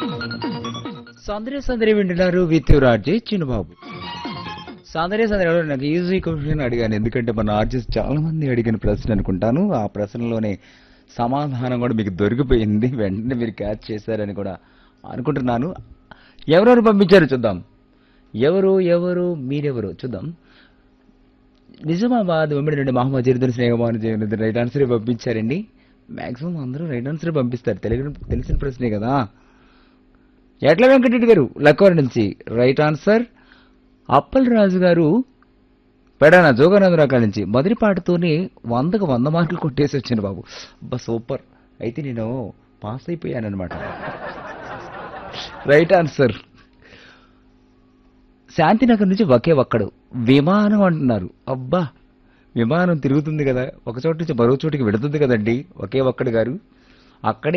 సందరే సందరే వింటున్నారు విత్ రాజే చిన్నబాబు సందరే సందరే ఎవరో నాకు ఈజీ క్వశ్చన్ అడిగాను ఎందుకంటే మన ఆర్టిస్ట్ చాలా మంది అడిగిన ప్రశ్న అనుకుంటాను ఆ ప్రశ్నలోనే సమాధానం కూడా మీకు దొరికిపోయింది వెంటనే మీరు క్యాచ్ చేశారని కూడా అనుకుంటున్నాను ఎవరెవరు పంపించారు చూద్దాం ఎవరు ఎవరు మీరెవరు చూద్దాం నిజామాబాద్ వెంబడి నుండి మహమ్మద్ జరుదుని స్నేహమాన చేయనుద్ది రైట్ ఆన్సర్ పంపించారండి మాక్సిమం అందరూ రైట్ ఆన్సర్ పంపిస్తారు తెలుగు తెలిసిన ప్రశ్నే కదా ఎట్ల వెంకటరెడ్డి గారు లక్కవరి నుంచి రైట్ ఆన్సర్ అప్పల్ రాజు గారు పెడాన జోగానందరావు కాడ నుంచి మొదటి పాటతోనే వందకు వంద మార్కులు కొట్టేసి వచ్చాను బాబు అబ్బా సూపర్ అయితే నేను పాస్ అయిపోయానమాట రైట్ ఆన్సర్ శాంతినగర్ నుంచి ఒకే ఒక్కడు విమానం అంటున్నారు అబ్బా విమానం తిరుగుతుంది కదా ఒక చోటు నుంచి మరో చోటికి వెళుతుంది కదండి ఒకే ఒక్కడు గారు అక్కడే